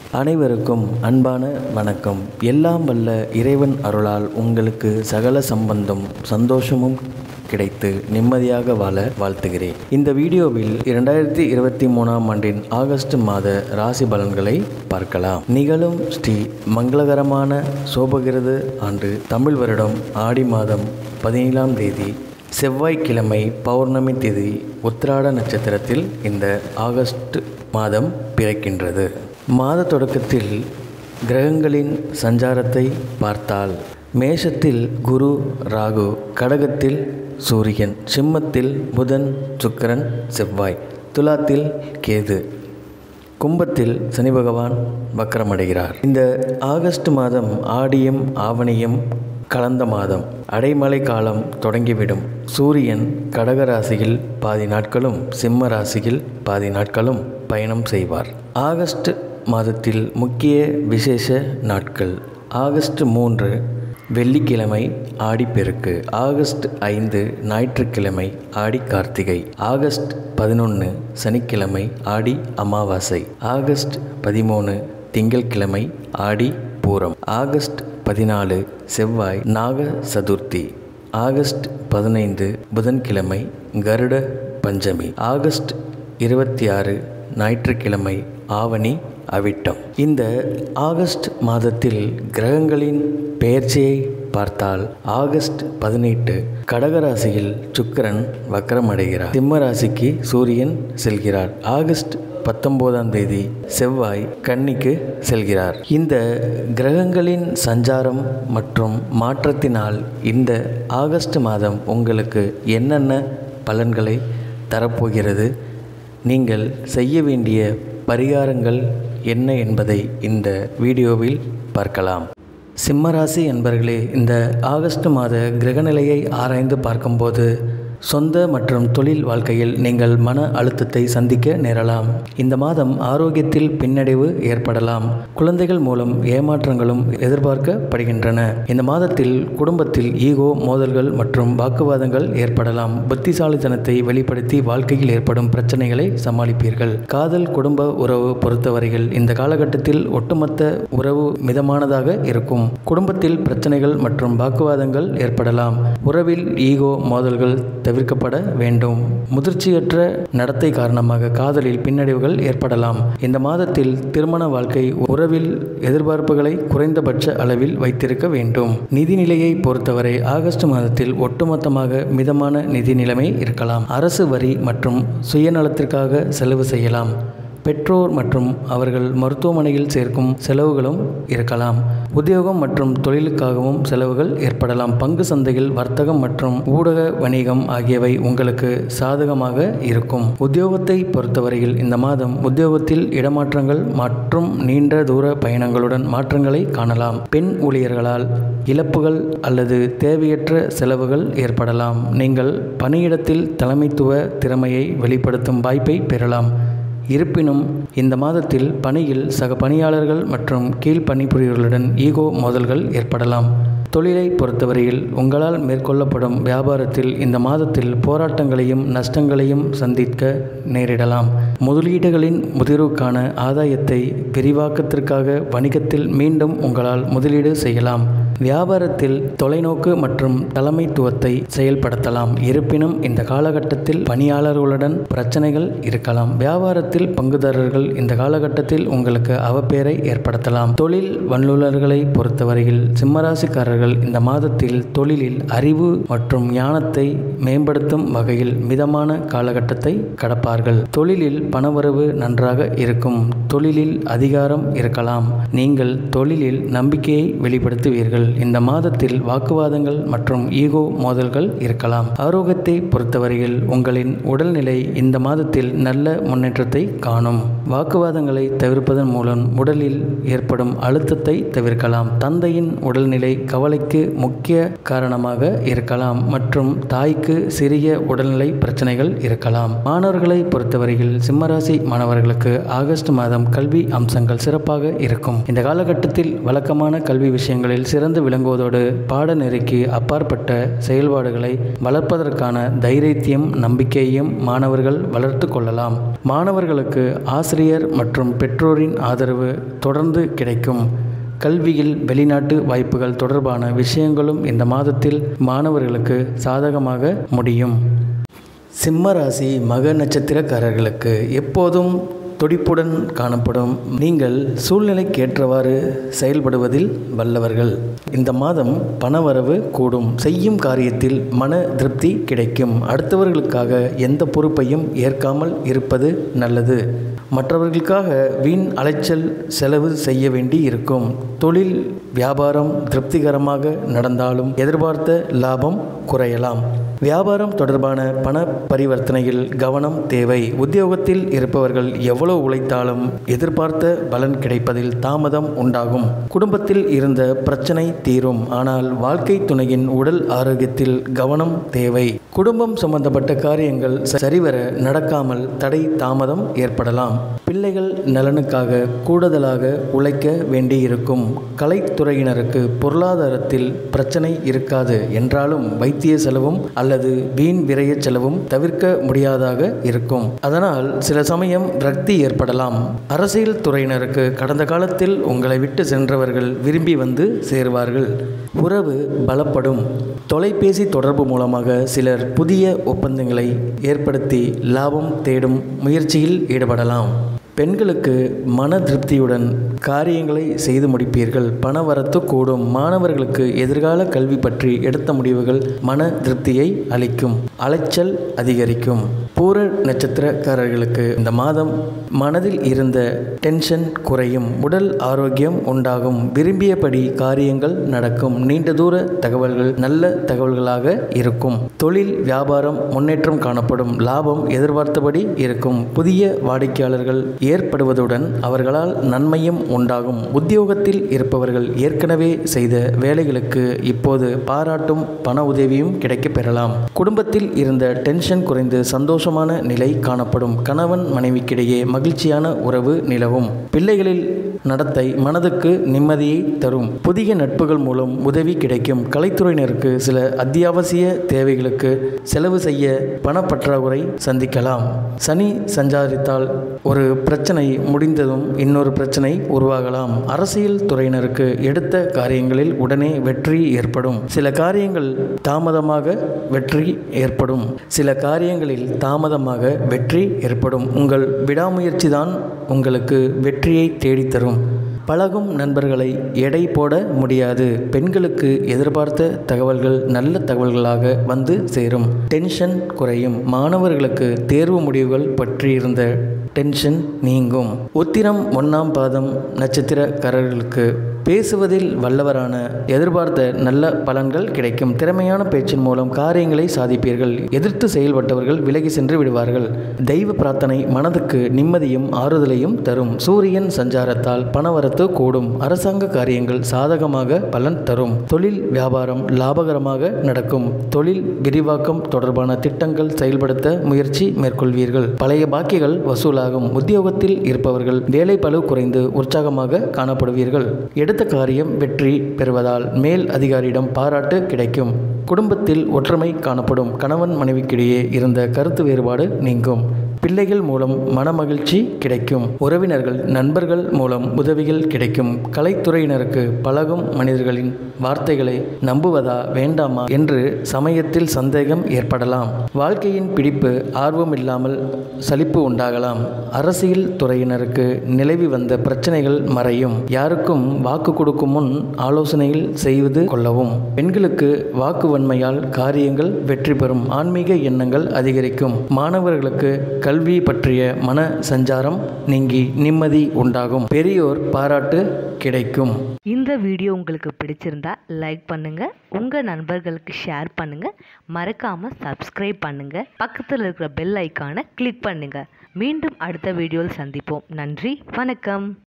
அனைவருக்கும் அன்பான வணக்கம் எல்லாம் வல்ல இறைவன் அருளால் உங்களுக்கு சகல சம்பந்தம் சந்தோஷமும் கிடைத்து நிம்மதியாக வாழ வாழ்த்துகிறேன் இந்த வீடியோவில் இரண்டாயிரத்தி இருபத்தி மூணாம் ஆண்டின் ஆகஸ்ட் மாத ராசி பலன்களை பார்க்கலாம் நிகழும் ஸ்ரீ மங்களகரமான சோபகிருது ஆண்டு தமிழ் வருடம் ஆடி மாதம் பதினேழாம் தேதி செவ்வாய்க்கிழமை பௌர்ணமி திதி உத்திராட நட்சத்திரத்தில் இந்த ஆகஸ்ட் மாதம் பிறக்கின்றது மாத தொடக்கத்தில் கிரகங்களின் சஞ்சாரத்தை பார்த்தால் மேஷத்தில் குரு ராகு கடகத்தில் சூரியன் சிம்மத்தில் புதன் சுக்கிரன் செவ்வாய் துலாத்தில் கேது கும்பத்தில் சனி பகவான் வக்கரமடைகிறார் இந்த ஆகஸ்ட் மாதம் ஆடியும் ஆவணியும் கலந்த மாதம் அடைமழை காலம் தொடங்கிவிடும் சூரியன் கடக ராசியில் பாதி நாட்களும் சிம்ம ராசியில் பாதி நாட்களும் பயணம் செய்வார் ஆகஸ்ட் மாதத்தில் முக்கிய விசேஷ நாட்கள் ஆகஸ்ட் மூன்று வெள்ளிக்கிழமை ஆடிப்பெருக்கு ஆகஸ்ட் ஐந்து ஞாயிற்றுக்கிழமை ஆடி கார்த்திகை ஆகஸ்ட் பதினொன்று சனிக்கிழமை ஆடி அமாவாசை ஆகஸ்ட் பதிமூணு திங்கட்கிழமை ஆடி பூரம் ஆகஸ்ட் பதினாலு செவ்வாய் நாக சதுர்த்தி ஆகஸ்ட் பதினைந்து புதன்கிழமை கருட பஞ்சமி ஆகஸ்ட் இருபத்தி ஆறு ஞாயிற்றுக்கிழமை ஆவணி அவிட்டம் இந்த ஆகஸ்ட் மாதத்தில் கிரகங்களின் பெயர்ச்சியை பார்த்தால் ஆகஸ்ட் பதினெட்டு கடகராசியில் சுக்கிரன் வக்கரமடைகிறார் சிம்ம ராசிக்கு சூரியன் செல்கிறார் ஆகஸ்ட் பத்தொன்பதாம் தேதி செவ்வாய் கன்னிக்கு செல்கிறார் இந்த கிரகங்களின் சஞ்சாரம் மற்றும் மாற்றத்தினால் இந்த ஆகஸ்ட் மாதம் உங்களுக்கு என்னென்ன பலன்களை தரப்போகிறது நீங்கள் செய்ய வேண்டிய பரிகாரங்கள் என்ன என்பதை இந்த வீடியோவில் பார்க்கலாம் சிம்மராசி என்பர்களே இந்த ஆகஸ்ட் மாத கிரகநிலையை ஆராய்ந்து பார்க்கும்போது சொந்த மற்றும் தொழில் வாழ்க்கையில் நீங்கள் மன அழுத்தத்தை சந்திக்க நேரலாம் இந்த மாதம் ஆரோக்கியத்தில் பின்னடைவு ஏற்படலாம் குழந்தைகள் மூலம் ஏமாற்றங்களும் எதிர்பார்க்கப்படுகின்றன இந்த மாதத்தில் குடும்பத்தில் ஈகோ மோதல்கள் மற்றும் வாக்குவாதங்கள் ஏற்படலாம் புத்திசாலித்தனத்தை வெளிப்படுத்தி வாழ்க்கையில் ஏற்படும் பிரச்சனைகளை சமாளிப்பீர்கள் காதல் குடும்ப உறவு பொறுத்தவரையில் இந்த காலகட்டத்தில் ஒட்டுமொத்த உறவு மிதமானதாக இருக்கும் குடும்பத்தில் பிரச்சனைகள் மற்றும் வாக்குவாதங்கள் ஏற்படலாம் உறவில் ஈகோ மோதல்கள் தவிர்க்கப்பட வேண்டும் முதிர்ச்சியற்ற நடத்தை காரணமாக காதலில் பின்னடைவுகள் ஏற்படலாம் இந்த மாதத்தில் திருமண வாழ்க்கை உறவில் எதிர்பார்ப்புகளை குறைந்தபட்ச அளவில் வைத்திருக்க வேண்டும் நிதிநிலையை பொறுத்தவரை ஆகஸ்ட் மாதத்தில் ஒட்டுமொத்தமாக மிதமான நிதி நிலைமை இருக்கலாம் அரசு வரி மற்றும் சுயநலத்திற்காக செலவு செய்யலாம் பெற்றோர் மற்றும் அவர்கள் மருத்துவமனையில் சேர்க்கும் செலவுகளும் இருக்கலாம் உத்தியோகம் மற்றும் தொழிலுக்காகவும் செலவுகள் ஏற்படலாம் பங்கு சந்தையில் வர்த்தகம் மற்றும் ஊடக வணிகம் ஆகியவை உங்களுக்கு சாதகமாக இருக்கும் உத்தியோகத்தை பொறுத்தவரையில் இந்த மாதம் உத்தியோகத்தில் இடமாற்றங்கள் மற்றும் நீண்ட தூர பயணங்களுடன் மாற்றங்களை காணலாம் பெண் ஊழியர்களால் இழப்புகள் அல்லது தேவையற்ற செலவுகள் ஏற்படலாம் நீங்கள் பணியிடத்தில் தலைமைத்துவ திறமையை வெளிப்படுத்தும் வாய்ப்பை பெறலாம் இருப்பினும் இந்த மாதத்தில் பணியில் சக பணியாளர்கள் மற்றும் கீழ் பணிபுரியவர்களுடன் ஈகோ மோதல்கள் ஏற்படலாம் தொழிலை பொறுத்தவரையில் உங்களால் மேற்கொள்ளப்படும் வியாபாரத்தில் இந்த மாதத்தில் போராட்டங்களையும் நஷ்டங்களையும் சந்திக்க நேரிடலாம் முதலீடுகளின் முதிர்வுக்கான ஆதாயத்தை விரிவாக்கத்திற்காக வணிகத்தில் மீண்டும் உங்களால் முதலீடு செய்யலாம் வியாபாரத்தில் தொலைநோக்கு மற்றும் தலைமைத்துவத்தை செயல்படுத்தலாம் இருப்பினும் இந்த காலகட்டத்தில் பணியாளர்களுடன் பிரச்சனைகள் இருக்கலாம் வியாபாரத்தில் பங்குதாரர்கள் இந்த காலகட்டத்தில் உங்களுக்கு அவப்பேரை ஏற்படுத்தலாம் தொழில் வல்லுநர்களை பொறுத்தவரையில் சிம்மராசிக்காரர்கள் இந்த மாதத்தில் தொழிலில் அறிவு மற்றும் ஞானத்தை மேம்படுத்தும் வகையில் மிதமான காலகட்டத்தை கடப்பார்கள் தொழிலில் பணவரவு நன்றாக இருக்கும் தொழிலில் அதிகாரம் இருக்கலாம் நீங்கள் தொழிலில் நம்பிக்கையை வெளிப்படுத்துவீர்கள் இந்த மாதத்தில் வாக்குவாதங்கள் மற்றும் ஈகோ மோதல்கள் இருக்கலாம் ஆரோக்கியத்தை பொறுத்தவரையில் உங்களின் உடல்நிலை இந்த மாதத்தில் நல்ல முன்னேற்றத்தை காணும் வாக்குவாதங்களை தவிர்ப்பதன் மூலம் உடலில் ஏற்படும் அழுத்தத்தை தவிர்க்கலாம் தந்தையின் உடல்நிலை கவலைக்கு முக்கிய காரணமாக இருக்கலாம் மற்றும் தாய்க்கு சிறிய உடல்நிலை பிரச்சனைகள் இருக்கலாம் மாணவர்களை பொறுத்தவரையில் சிம்மராசி மாணவர்களுக்கு ஆகஸ்ட் மாதம் கல்வி அம்சங்கள் சிறப்பாக இருக்கும் இந்த காலகட்டத்தில் வழக்கமான கல்வி விஷயங்களில் சிறந்த சிறந்து விளங்குவதோடு பாடநெறிக்கு அப்பாற்பட்ட செயல்பாடுகளை வளர்ப்பதற்கான தைரியத்தையும் நம்பிக்கையையும் மாணவர்கள் வளர்த்து கொள்ளலாம் மாணவர்களுக்கு ஆசிரியர் மற்றும் பெற்றோரின் ஆதரவு தொடர்ந்து கிடைக்கும் கல்வியில் வெளிநாட்டு வாய்ப்புகள் தொடர்பான விஷயங்களும் இந்த மாதத்தில் மாணவர்களுக்கு சாதகமாக முடியும் சிம்ம ராசி மக நட்சத்திரக்காரர்களுக்கு எப்போதும் துடிப்புடன் காணப்படும் நீங்கள் சூழ்நிலைக்கேற்றவாறு செயல்படுவதில் வல்லவர்கள் இந்த மாதம் பணவரவு கூடும் செய்யும் காரியத்தில் மன திருப்தி கிடைக்கும் அடுத்தவர்களுக்காக எந்த பொறுப்பையும் ஏற்காமல் இருப்பது நல்லது மற்றவர்களுக்காக வீண் அலைச்சல் செலவு செய்ய வேண்டி இருக்கும் தொழில் வியாபாரம் திருப்திகரமாக நடந்தாலும் எதிர்பார்த்த லாபம் குறையலாம் வியாபாரம் தொடர்பான பண பரிவர்த்தனையில் கவனம் தேவை உத்தியோகத்தில் இருப்பவர்கள் எவ்வளவு உழைத்தாலும் எதிர்பார்த்த பலன் கிடைப்பதில் தாமதம் உண்டாகும் குடும்பத்தில் இருந்த பிரச்சனை தீரும் ஆனால் வாழ்க்கை துணையின் உடல் ஆரோக்கியத்தில் கவனம் தேவை குடும்பம் சம்பந்தப்பட்ட காரியங்கள் சரிவர நடக்காமல் தடை தாமதம் ஏற்படலாம் பிள்ளைகள் நலனுக்காக கூடுதலாக உழைக்க வேண்டியிருக்கும் கலைத்துறையினருக்கு பொருளாதாரத்தில் பிரச்சனை இருக்காது என்றாலும் வைத்திய செலவும் அல்லது வீண் விரய செலவும் தவிர்க்க முடியாதாக இருக்கும் அதனால் சில சமயம் ரக்தி ஏற்படலாம் அரசியல் துறையினருக்கு கடந்த காலத்தில் உங்களை விட்டு சென்றவர்கள் விரும்பி வந்து சேருவார்கள் உறவு பலப்படும் தொலைபேசி தொடர்பு மூலமாக சிலர் புதிய ஒப்பந்தங்களை ஏற்படுத்தி லாபம் தேடும் முயற்சியில் ஈடுபடலாம் பெண்களுக்கு மன திருப்தியுடன் காரியங்களை செய்து முடிப்பீர்கள் பணவரத்து கூடும் மாணவர்களுக்கு எதிர்கால கல்வி பற்றி எடுத்த முடிவுகள் மன திருப்தியை அளிக்கும் அலைச்சல் அதிகரிக்கும் பூர நட்சத்திரக்காரர்களுக்கு இந்த மாதம் மனதில் இருந்த டென்ஷன் குறையும் உடல் ஆரோக்கியம் உண்டாகும் விரும்பியபடி காரியங்கள் நடக்கும் நீண்ட தூர தகவல்கள் நல்ல தகவல்களாக இருக்கும் தொழில் வியாபாரம் முன்னேற்றம் காணப்படும் லாபம் எதிர்பார்த்தபடி இருக்கும் புதிய வாடிக்கையாளர்கள் ஏற்படுவதுடன் அவர்களால் நன்மையும் உண்டாகும் உத்தியோகத்தில் இருப்பவர்கள் ஏற்கனவே செய்த வேலைகளுக்கு இப்போது பாராட்டும் பண உதவியும் கிடைக்கப் பெறலாம் குடும்பத்தில் இருந்த டென்ஷன் குறைந்து சந்தோஷமான நிலை காணப்படும் கணவன் மனைவிக்கிடையே மகிழ்ச்சியான உறவு நிலவும் பிள்ளைகளில் நடத்தை மனதுக்கு நிம்மதியை தரும் புதிய நட்புகள் மூலம் உதவி கிடைக்கும் கலைத்துறையினருக்கு சில அத்தியாவசிய தேவைகளுக்கு செலவு செய்ய பணப்பற்றாக்குறை சந்திக்கலாம் சனி சஞ்சாரித்தால் ஒரு பிரச்சனை முடிந்ததும் இன்னொரு பிரச்சனை உருவாகலாம் அரசியல் துறையினருக்கு எடுத்த காரியங்களில் உடனே வெற்றி ஏற்படும் சில காரியங்கள் தாமதமாக வெற்றி ஏற்படும் சில காரியங்களில் தாமதமாக வெற்றி ஏற்படும் உங்கள் விடாமுயற்சி தான் உங்களுக்கு வெற்றியை தேடித்தரும் பழகும் நண்பர்களை எடை போட முடியாது பெண்களுக்கு எதிர்பார்த்த தகவல்கள் நல்ல தகவல்களாக வந்து சேரும் டென்ஷன் குறையும் மாணவர்களுக்கு தேர்வு முடிவுகள் பற்றியிருந்த டென்ஷன் நீங்கும் உத்திரம் ஒன்றாம் பாதம் நட்சத்திரக்காரர்களுக்கு பேசுவதில் வல்லவரான எதிர்பார்த்த நல்ல பலன்கள் கிடைக்கும் திறமையான பேச்சின் மூலம் காரியங்களை சாதிப்பீர்கள் எதிர்த்து செயல்பட்டவர்கள் விலகி சென்று விடுவார்கள் தெய்வ பிரார்த்தனை மனதுக்கு நிம்மதியும் ஆறுதலையும் தரும் சூரியன் சஞ்சாரத்தால் பணவரத்து கூடும் அரசாங்க காரியங்கள் சாதகமாக பலன் தரும் தொழில் வியாபாரம் லாபகரமாக நடக்கும் தொழில் விரிவாக்கம் தொடர்பான திட்டங்கள் செயல்படுத்த முயற்சி மேற்கொள்வீர்கள் பழைய பாக்கிகள் வசூலாகும் உத்தியோகத்தில் இருப்பவர்கள் வேலை பளு குறைந்து உற்சாகமாக காணப்படுவீர்கள் எடுத்த காரியம் வெற்றி பெறுவதால் மேல் அதிகாரியிடம் பாராட்டு கிடைக்கும் குடும்பத்தில் ஒற்றுமை காணப்படும் கணவன் மனைவிக்கிடையே இருந்த கருத்து வேறுபாடு நீங்கும் பிள்ளைகள் மூலம் மனமகிழ்ச்சி கிடைக்கும் உறவினர்கள் நண்பர்கள் மூலம் உதவிகள் கிடைக்கும் கலைத்துறையினருக்கு பழகும் மனிதர்களின் வார்த்தைகளை நம்புவதா வேண்டாமா என்று சமயத்தில் சந்தேகம் ஏற்படலாம் வாழ்க்கையின் பிடிப்பு ஆர்வம் இல்லாமல் சலிப்பு உண்டாகலாம் அரசியல் துறையினருக்கு நிலவி வந்த பிரச்சனைகள் மறையும் யாருக்கும் வாக்கு கொடுக்கும் முன் ஆலோசனைகள் செய்வது கொள்ளவும் பெண்களுக்கு வாக்கு வன்மையால் காரியங்கள் வெற்றி பெறும் ஆன்மீக எண்ணங்கள் அதிகரிக்கும் மாணவர்களுக்கு கல்வி பற்றிய மன சஞ்சாரம் நீங்கி நிம்மதி உண்டாகும் பெரியோர் பாராட்டு கிடைக்கும் இந்த வீடியோ உங்களுக்கு பிடிச்சிருந்தா லைக் பண்ணுங்க உங்க நண்பர்களுக்கு ஷேர் பண்ணுங்க மறக்காம சப்ஸ்கிரைப் பண்ணுங்க பக்கத்தில் இருக்கிற பெல் ஐக்கானை கிளிக் பண்ணுங்க மீண்டும் அடுத்த வீடியோவில் சந்திப்போம் நன்றி வணக்கம்